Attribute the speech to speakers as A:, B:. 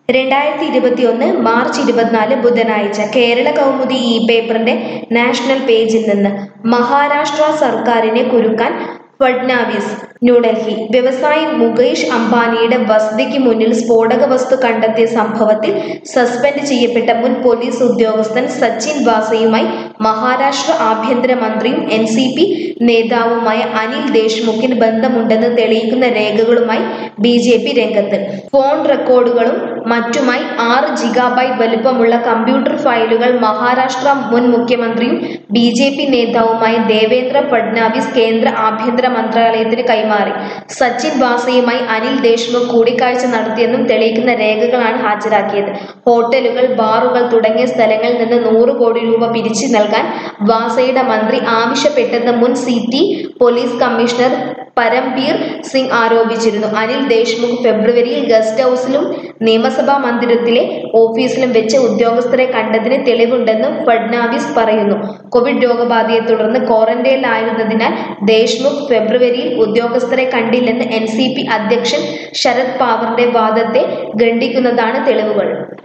A: രണ്ടായിരത്തി ഇരുപത്തിയൊന്ന് മാർച്ച് ഇരുപത്തിനാല് ബുധനാഴ്ച കേരള കൗമുദി ഇ പേപ്പറിന്റെ നാഷണൽ പേജിൽ നിന്ന് മഹാരാഷ്ട്ര സർക്കാരിനെ കുരുക്കാൻ ഫഡ്നാവിസ് ന്യൂഡൽഹി വ്യവസായി മുകേഷ് അംബാനിയുടെ വസതിക്ക് മുന്നിൽ സ്ഫോടക വസ്തു കണ്ടെത്തിയ സംഭവത്തിൽ സസ്പെൻഡ് ചെയ്യപ്പെട്ട മുൻ പോലീസ് ഉദ്യോഗസ്ഥൻ സച്ചിൻ വാസയുമായി മഹാരാഷ്ട്ര ആഭ്യന്തരമന്ത്രിയും എൻ സി പി നേതാവുമായ അനിൽ ദേശ്മുഖിന് ബന്ധമുണ്ടെന്ന് തെളിയിക്കുന്ന രേഖകളുമായി ബി ജെ പി രംഗത്ത് ഫോൺ റെക്കോർഡുകളും മറ്റുമായി ആറ് ജിഗാബൈറ്റ് വലുപ്പമുള്ള കമ്പ്യൂട്ടർ ഫയലുകൾ മഹാരാഷ്ട്ര മുൻ മുഖ്യമന്ത്രിയും ബി ജെ പി നേതാവുമായ ദേവേന്ദ്ര ഫഡ്നാവിസ് കേന്ദ്ര ആഭ്യന്തര മന്ത്രാലയത്തിന് കൈമാറി സച്ചിൻ വാസയുമായി അനിൽ ദേശ്മുഖ് കൂടിക്കാഴ്ച നടത്തിയെന്നും തെളിയിക്കുന്ന രേഖകളാണ് ഹാജരാക്കിയത് ഹോട്ടലുകൾ ബാറുകൾ തുടങ്ങിയ സ്ഥലങ്ങളിൽ നിന്ന് നൂറ് കോടി രൂപ പിരിച്ചു നൽകാൻ വാസയുടെ മന്ത്രി ആവശ്യപ്പെട്ടെന്ന് മുൻ city police commissioner Parambir Singh ആരോപിച്ചിരുന്നു അനിൽ ദേശ്മുഖ് ഫെബ്രുവരിയിൽ ഗസ്റ്റ് ഹൌസിലും നിയമസഭാ മന്ദിരത്തിലെ ഓഫീസിലും വെച്ച് ഉദ്യോഗസ്ഥരെ കണ്ടതിന് തെളിവുണ്ടെന്നും ഫഡ്നാവിസ് പറയുന്നു കോവിഡ് രോഗബാധയെ തുടർന്ന് ക്വാറന്റൈനിലായിരുന്നതിനാൽ ദേശ്മുഖ് ഫെബ്രുവരിയിൽ ഉദ്യോഗസ്ഥരെ കണ്ടില്ലെന്ന് എൻ സി പി അധ്യക്ഷൻ ശരത് പവാറിന്റെ വാദത്തെ ഖണ്ഡിക്കുന്നതാണ് തെളിവുകൾ